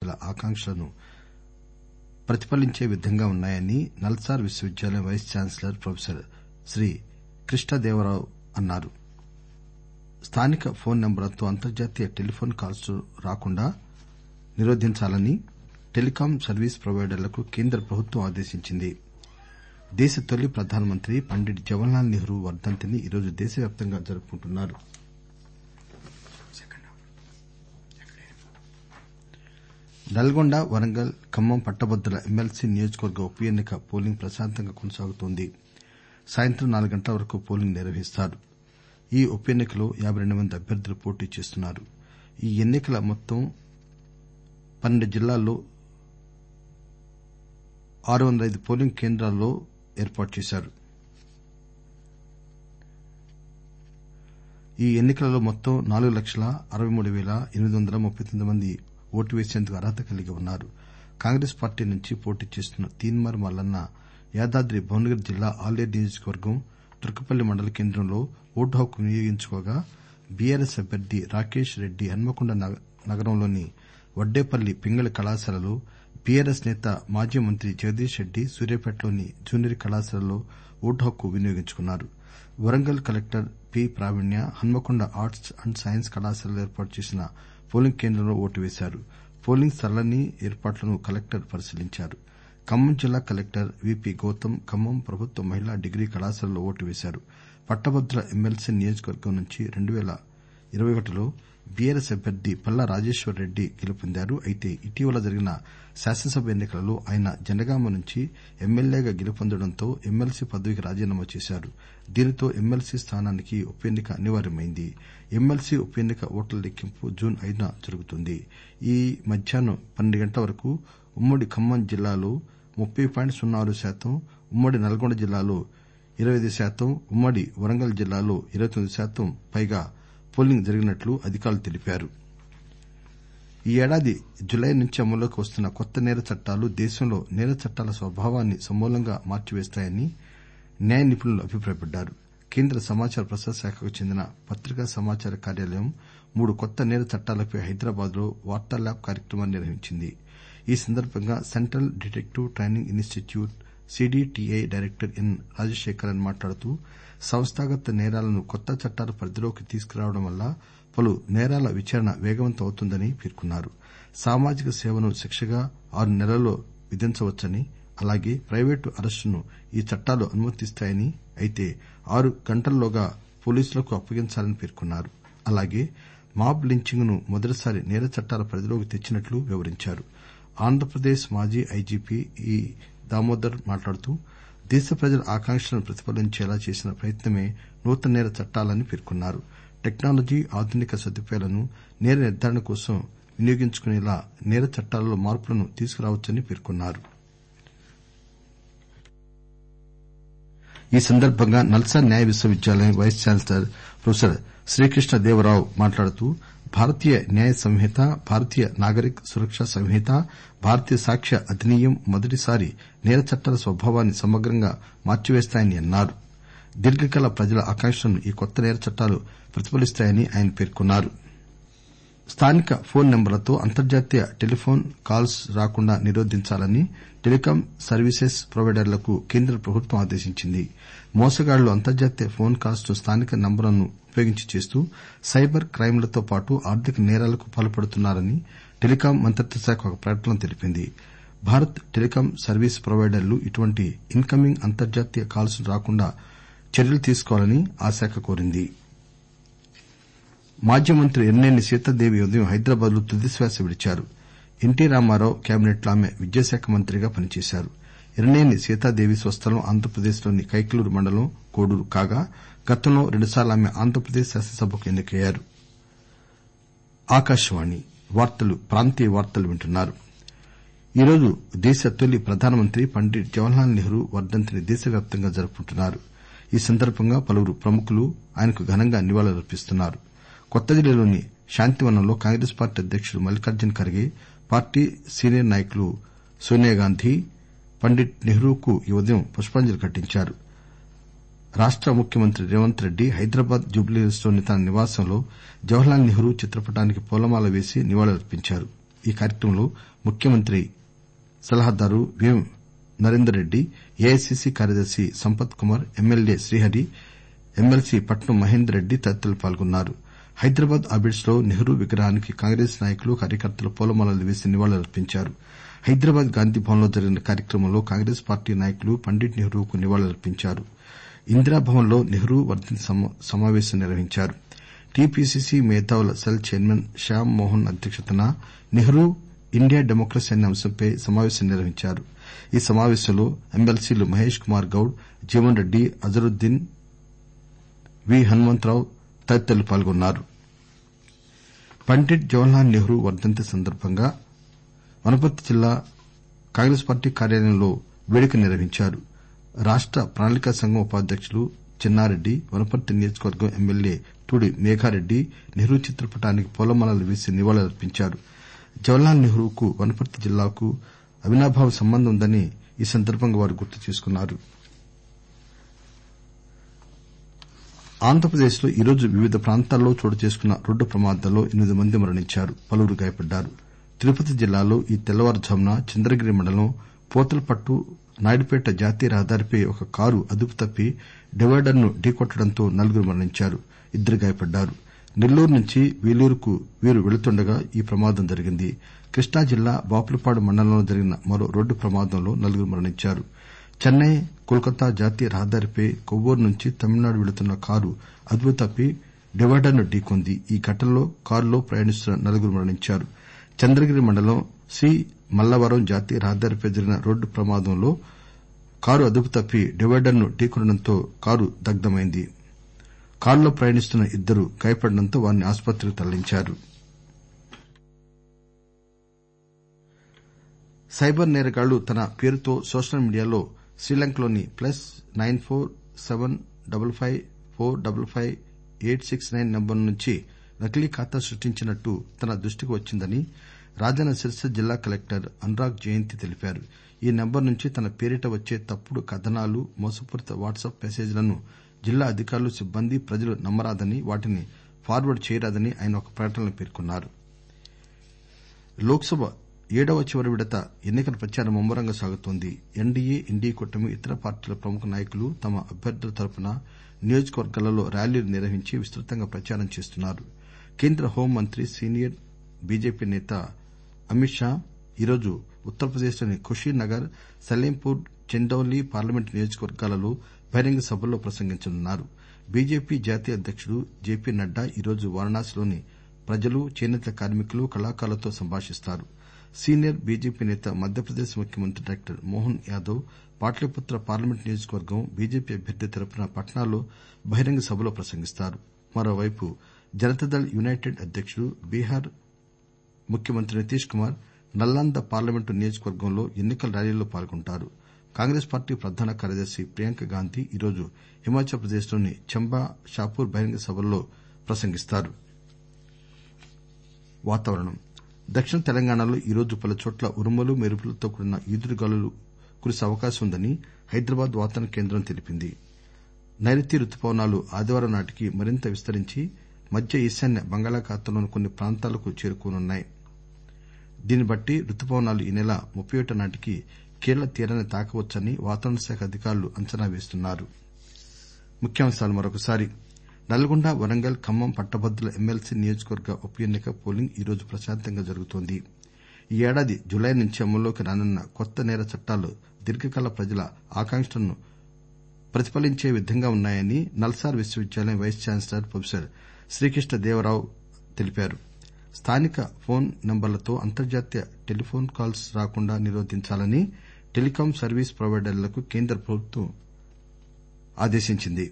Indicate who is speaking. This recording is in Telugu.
Speaker 1: ప్రజల ఆకాంక్షలను ప్రతిఫలించే విధంగా ఉన్నాయని నల్సార్ విశ్వవిద్యాలయం vice chancellor professor Shri Krishnadevarao అన్నారు స్థానిక ఫోన్ నెంబర్లతో అంతర్జాతీయ టెలిఫోన్ కాల్స్ రాకుండా నిరోధించాలని టెలికాం సర్వీస్ ప్రొవైడర్లకు కేంద్ర ప్రభుత్వం ఆదేశించింది దేశ తొలి ప్రధానమంత్రి పండిట్ జవహర్లాల్ నెహ్రూ వర్దంతిని ఈరోజు దేశవ్యాప్తంగా జరుపుకుంటున్నారు నల్గొండ వరంగల్ ఖమ్మం పట్టభద్రుల ఎమ్మెల్సీ నియోజకవర్గ ఉప ఎన్నిక పోలింగ్ ప్రశాంతంగా కొనసాగుతోంది సాయంత్రం నాలుగు గంటల వరకు పోలింగ్ నిర్వహిస్తారు ఈ ఉప ఎన్నికలో యాబై రెండు మంది అభ్యర్థులు పోటీ చేస్తున్నారు ఈ ఎన్నికల మొత్తం పన్నెండు జిల్లాల్లో ఆరు వందల ఐదు పోలింగ్ కేంద్రాల్లో ఏర్పాటు చేశారు ఈ ఎన్నికలలో మొత్తం నాలుగు లక్షల అరవై మూడు పేల ఎనిమిది వందల ముప్పై తొమ్మిది మంది ఓటు వేసేందుకు అర్హత కలిగి ఉన్నారు కాంగ్రెస్ పార్టీ నుంచి పోటీ చేస్తున్న తీన్మార్ మల్లన్న యాదాద్రి భువనగిరి జిల్లా ఆలేరు నియోజకవర్గం తుర్కపల్లి మండల కేంద్రంలో ఓటు హక్కు వినియోగించుకోగా బీఆర్ఎస్ అభ్యర్థి రాకేష్ రెడ్డి హన్మకొండ నగరంలోని వడ్డేపల్లి పింగళి కళాశాలలో బీఆర్ఎస్ నేత మాజీ మంత్రి జగదీష్ రెడ్డి సూర్యాపేటలోని జూనియర్ కళాశాలలో ఓటు హక్కు వినియోగించుకున్నారు Warangal collector P Pravinya Hanamkonda arts and science కళాశాలలో ఏర్పాటు చేసిన పోలింగ్ కేంద్రంలో ఓటు వేశారు పోలింగ్ సరళి ఏర్పాట్లను కలెక్టర్ పరిశీలించారు ఖమ్మం జిల్లా కలెక్టర్ విపి గౌతమ్ ఖమ్మం ప్రభుత్వ మహిళా డిగ్రీ కళాశాలలో ఓటు వేశారు పట్టభద్రుల ఎమ్మెల్సీ నియోజకవర్గం నుంచి రెండు పేల ఇరవై ఒకటిలో బీఆర్ఎస్ అభ్యర్థి పల్లా రాజేశ్వర్ రెడ్డి గెలుపొందారు అయితే ఇటీవల జరిగిన శాసనసభ ఎన్నికలలో ఆయన జనగామ నుంచి ఎమ్మెల్యేగా గెలుపొందడంతో ఎమ్మెల్సీ పదవికి రాజీనామా చేశారు దీనితో ఎమ్మెల్సీ స్థానానికి ఉప ఎన్నిక అనివార్యమైంది ఎమ్మెల్సీ ఉప ఎన్నిక ఓట్ల లెక్కింపు జూన్ ఐదున జరుగుతుంది ఈ మధ్యాహ్నం పన్నెండు గంటల వరకు ఉమ్మడి ఖమ్మం జిల్లాలో ముప్పై పాయింట్ సున్నా ఆరు శాతం ఉమ్మడి నల్గొండ జిల్లాలో ఇరవై ఐదు శాతం ఉమ్మడి వరంగల్ జిల్లాలో ఇరవై తొమ్మిది శాతం పైగా పోలింగ్ జరిగినట్లు అధికారులు తెలిపారు ఈ ఏడాది జులై నుంచి అమల్లోకి వస్తున్న కొత్త నేర చట్టాలు దేశంలో నేర చట్టాల స్వభావాన్ని సమూలంగా మార్చివేస్తాయని న్యాయ నిపుణులు అభిప్రాయపడ్డారు కేంద్ర సమాచార ప్రసార శాఖకు చెందిన పత్రికా సమాచార కార్యాలయం మూడు కొత్త నేర చట్టాలపై హైదరాబాద్ లో వార్తా ల్యాబ్ కార్యక్రమాన్ని నిర్వహించింది ఈ సందర్బంగా central detective training institute CDTI director N Rajasekharan మాట్లాడుతూ సంస్థాగత నేరాలను కొత్త చట్టాల పరిధిలోకి తీసుకురావడం వల్ల పలు నేరాల విచారణ వేగవంతం అవుతుందని పేర్కొన్నారు సామాజిక సేవను శిక్షగా ఆరు నెలల్లో విధించవచ్చని అలాగే ప్రైవేటు అరెస్టును ఈ చట్టాలు అనుమతిస్తాయని అయితే ఆరు గంటల్లోగా పోలీసులకు అప్పగించాలని పేర్కొన్నారు అలాగే మాబ్ లించింగ్ ను మొదటిసారి నేర చట్టాల పరిధిలోకి తెచ్చినట్లు వివరించారు ఆంధ్రప్రదేశ్ మాజీ ఐజీపీ ఈ దామోదర్ మాట్లాడుతూ దేశ ప్రజల ఆకాంక్షలను ప్రతిఫలించేలా చేసిన ప్రయత్నమే నూతన నేర చట్టాలని పేర్కొన్నారు టెక్నాలజీ ఆధునిక సదుపాయాలను నేర నిర్దారణ కోసం వినియోగించుకునేలా నేర చట్టాలలో మార్పులను తీసుకురావచ్చని పేర్కొన్నారు ఈ సందర్బంగా నల్సార్ న్యాయ విశ్వవిద్యాలయం వైస్ ఛాన్సలర్ ప్రొఫెసర్ శ్రీకృష్ణదేవరావు మాట్లాడుతూ భారతీయ న్యాయ సంహిత భారతీయ నాగరిక సురక్షా సంహిత భారతీయ సాక్ష్య అధినియం మొదటిసారి నేర చట్టాల స్వభావాన్ని సమగ్రంగా మార్చివేస్తాయని అన్నారు దీర్ఘకాల ప్రజల ఆకాంక్షలను ఈ కొత్త నేర చట్టాలు ప్రతిఫలిస్తాయని ఆయన పేర్కొన్నారు స్థానిక ఫోన్ నెంబర్లతో అంతర్జాతీయ టెలిఫోన్ కాల్స్ రాకుండా నిరోధించాలని టెలికాం సర్వీసెస్ ప్రొవైడర్లకు కేంద్ర ప్రభుత్వం ఆదేశించింది మోసగాళ్లు అంతర్జాతీయ ఫోన్ కాల్స్ ను స్థానిక నంబర్లను ఉపయోగించి చేస్తూ సైబర్ క్రైమ్లతో పాటు ఆర్థిక నేరాలకు పాల్పడుతున్నారని టెలికాం మంత్రిత్వ శాఖ ఒక ప్రకటనలో తెలిపింది భారత్ టెలికాం సర్వీస్ ప్రొవైడర్లు ఇటువంటి ఇన్ కమింగ్ అంతర్జాతీయ కాల్స్ రాకుండా చర్యలు తీసుకోవాలని ఆ శాఖ కోరింది మాజీ మంత్రి ఎర్నేని సీతాదేవి ఉదయం హైదరాబాద్ లో తుదిశ్వాస విడిచారు ఎన్టీ రామారావు కేబినెట్ లో ఆమె విద్యాశాఖ మంత్రిగా పనిచేశారు ఎర్నేని సీతాదేవి స్వస్థలం ఆంధ్రప్రదేశ్ లోని కైకలూరు మండలం కోడూరు కాగా గతంలో రెండుసార్లు ఆమె ఆంధ్రప్రదేశ్ శాసనసభకు ఎన్నికయ్యారు ఈరోజు దేశ తొలి ప్రధానమంత్రి పండిట్ జవహర్లాల్ నెహ్రూ వర్దంతిని దేశవ్యాప్తంగా జరుపుకుంటున్నారు ఈ సందర్బంగా పలువురు ప్రముఖులు ఆయనకు ఘనంగా నివాళులర్పిస్తున్నారు కొత్తదిల్లీలోని శాంతివనంలో కాంగ్రెస్ పార్టీ అధ్యకుడు మల్లికార్జున ఖర్గే పార్టీ సీనియర్ నాయకులు సోనియాగాంధీ పండిట్ నెహ్రూకు ఈ ఉదయం పుష్పాంజలి ఘటించారు రాష్ట ముఖ్యమంత్రి రేవంత్ రెడ్డి హైదరాబాద్ జుబ్లీహిల్స్ లోని తన నివాసంలో జవహర్లాల్ నెహ్రూ చిత్రపటానికి పూలమాల వేసి నివాళులర్పించారు ఈ కార్యక్రమంలో ముఖ్యమంత్రి సలహాదారు వి నరేందర్ రెడ్డి ఏఐసిసి కార్యదర్శి సంపత్ కుమార్ ఎమ్మెల్యే శ్రీహరి ఎమ్మెల్సీ పట్నం మహేందర్ రెడ్డి తదితరులు పాల్గొన్నారు హైదరాబాద్ ఆర్బిట్స్ లో నెహ్రూ విగ్రహానికి కాంగ్రెస్ నాయకులు కార్యకర్తలు పూలమాలలు వేసి నివాళులర్పించారు హైదరాబాద్ గాంధీభవన్ లో జరిగిన కార్యక్రమంలో కాంగ్రెస్ పార్టీ నాయకులు పండిట్ నెహ్రూకు నివాళులర్పించారు ఇందిరాభవన్ లో నెహ్రూ వర్దంతి సమావేశం నిర్వహించారు టిపిసిసి మేధావుల సెల్ చైర్మన్ శ్యామ్ మోహన్ అధ్యక్షతన నెహ్రూ ఇండియా డెమోక్రసీ అనే అంశంపై సమావేశం నిర్వహించారు ఈ సమావేశంలో ఎమ్మెల్సీలు మహేష్ కుమార్ గౌడ్ జీవన్ రెడ్డి అజరుద్దీన్ వి హనుమంతరావు తదితరులు పాల్గొన్నారు పండిట్ జవహర్లాల్ నెహ్రూ వర్దంతి సందర్బంగా వనపర్తి జిల్లా కాంగ్రెస్ పార్టీ కార్యాలయంలో వేడుక నిర్వహించారు రాష్ట ప్రణాళికా సంఘం ఉపాధ్యకులు చెన్నారెడ్డి వనపర్తి నియోజకవర్గం ఎమ్మెల్యే తూడి మేఘారెడ్డి నెహ్రూ చిత్రపటానికి పూలమాలలు వేసి నివాళులర్పించారు జవహర్లాల్ నెహ్రూకు వనపర్తి జిల్లాకు అవినాభావ సంబంధం ఉందని ఈ సందర్బంగా వారు గుర్తు చేసుకున్నారు ఆంధ్రప్రదేశ్ లో ఈరోజు వివిధ ప్రాంతాల్లో చోటుచేసుకున్న రోడ్డు ప్రమాదాల్లో ఎనిమిది మంది మరణించారు పలువురు గాయపడ్డారు తిరుపతి జిల్లాలో ఈ తెల్లవారుఝామున చంద్రగిరి మండలం పూతలపట్టు నాయుడుపేట జాతీయ రహదారిపై ఒక కారు అదుపు తప్పి డివైడర్ ను ఢీకొట్టడంతో నలుగురు మరణించారు ఇద్దరు గాయపడ్డారు నెల్లూరు నుంచి వేలూరుకు వీరు వెళుతుండగా ఈ ప్రమాదం జరిగింది కృష్ణా జిల్లా బాపులపాడు మండలంలో జరిగిన మరో రోడ్డు ప్రమాదంలో నలుగురు మరణించారు చెన్నై కోల్కతా జాతీయ రహదారిపై కొవ్వూరు నుంచి తమిళనాడు వెళుతున్న కారు అదుపు తప్పి డివైడర్ ను ఢీకొంది ఈ ఘటనలో కారులో ప్రయాణిస్తున్న నలుగురు మరణించారు చంద్రగిరి మండలం సి మల్లవరం జాతీయ రహదారిపై జరిగిన రోడ్డు ప్రమాదంలో కారు అదుపు తప్పి డివైడర్ ను ఢీకొనడంతో కారు దగ్దమైంది కారులో ప్రయాణిస్తున్న ఇద్దరు గాయపడడంతో వారిని ఆసుపత్రికి తరలించారు సైబర్ నేరగాళ్లు తన పేరుతో సోషల్ మీడియాలో శ్రీలంకలోని plus nine four seven double five four double five eight six nine number నుంచి నకిలీ ఖాతా సృష్టించినట్టు తన దృష్టికి వచ్చిందని రాజన్న సిరిసిల్ల జిల్లా కలెక్టర్ అనురాగ్ జయంతి తెలిపారు ఈ నంబర్ నుంచి తన పేరిట వచ్చే తప్పుడు కథనాలు మోసపూరిత వాట్సప్ మెసేజ్లను జిల్లా అధికారులు సిబ్బంది ప్రజలు నమ్మరాదని వాటిని ఫార్వర్డ్ చేయరాదని ఆయన ఒక ప్రకటనలో పేర్కొన్నారు లోక్ సభ ఏడవ చివరి విడత ఎన్నికల ప్రచారం ముమ్మరంగా సాగుతోంది ఎన్డీఏ ఎన్డీఏ కూటమి ఇతర పార్టీల ప్రముఖ నాయకులు తమ అభ్యర్థుల తరఫున నియోజకవర్గాలలో ర్యాలీలు నిర్వహించి విస్తృతంగా ప్రచారం చేస్తున్నారు కేంద్ర హోంమంత్రి సీనియర్ బీజేపీ నేత అమిత్ షా ఈరోజు ఉత్తరప్రదేశ్ లోని కుషీనగర్ సలేంపూర్ చందౌలీ పార్లమెంటు నియోజకవర్గాలలో బహిరంగ సభల్లో ప్రసంగించనున్నారు బీజేపీ జాతీయ అధ్యకుడు జేపీ నడ్డా ఈరోజు వారణాసిలోని ప్రజలు చేనేత కార్మికులు కళాకారులతో సంభాషిస్తారు సీనియర్ బీజేపీ నేత మధ్యప్రదేశ్ ముఖ్యమంత్రి డాక్టర్ మోహన్ యాదవ్ పాట్లీపుత్ర పార్లమెంట్ నియోజకవర్గం బీజేపీ అభ్యర్థి తరఫున పట్నాలో బహిరంగ సభలో ప్రసంగిస్తారు మరోవైపు జనతాదళ్ యునైటెడ్ అధ్యకుడు బీహార్ ముఖ్యమంత్రి నితీష్ కుమార్ నల్లాంద పార్లమెంటు నియోజకవర్గంలో ఎన్నికల ర్యాలీలో పాల్గొంటారు కాంగ్రెస్ పార్టీ ప్రధాన కార్యదర్శి ప్రియాంక గాంధీ ఈరోజు హిమాచల్ ప్రదేశ్ లోని చంబా షాపూర్ బహిరంగ సభల్లో ప్రసంగిస్తారు దక్షిణ తెలంగాణలో ఈరోజు పలుచోట్ల ఉరుములు మెరుపులతో కూడిన ఈదురుగాలులు కురిసే అవకాశం ఉందని హైదరాబాద్ వాతావరణ కేంద్రం తెలిపింది నైరుతి రుతుపవనాలు ఆదివారం నాటికి మరింత విస్తరించి మధ్య ఈశాన్య బంగాళాఖాతంలోని కొన్ని ప్రాంతాలకు చేరుకోనున్నాయి దీన్ని బట్టి రుతుపవనాలు ఈ నెల ముప్పై ఒకటో నాటికి కేరళ తీరాన్ని తాకవచ్చని వాతావరణ శాఖ అధికారులు అంచనా వేస్తున్నారు నల్గొండ వరంగల్ ఖమ్మం పట్టభద్రుల ఎమ్మెల్సీ నియోజకవర్గ ఉప ఎన్నిక పోలింగ్ ఈరోజు ప్రశాంతంగా జరుగుతోంది ఈ ఏడాది జులై నుంచి అమల్లోకి రానున్న కొత్త నేర చట్టాలు దీర్ఘకాల ప్రజల ఆకాంక్షలను ప్రతిఫలించే విధంగా ఉన్నాయని నల్సార్ విశ్వవిద్యాలయం vice chancellor professor Srikrishna Devarao తెలిపారు స్థానిక ఫోన్ నంబర్లతో అంతర్జాతీయ టెలిఫోన్ కాల్స్ రాకుండా నిరోధించాలని టెలికాం సర్వీస్ ప్రొవైడర్లకు కేంద్ర ప్రభుత్వం ఆదేశించింది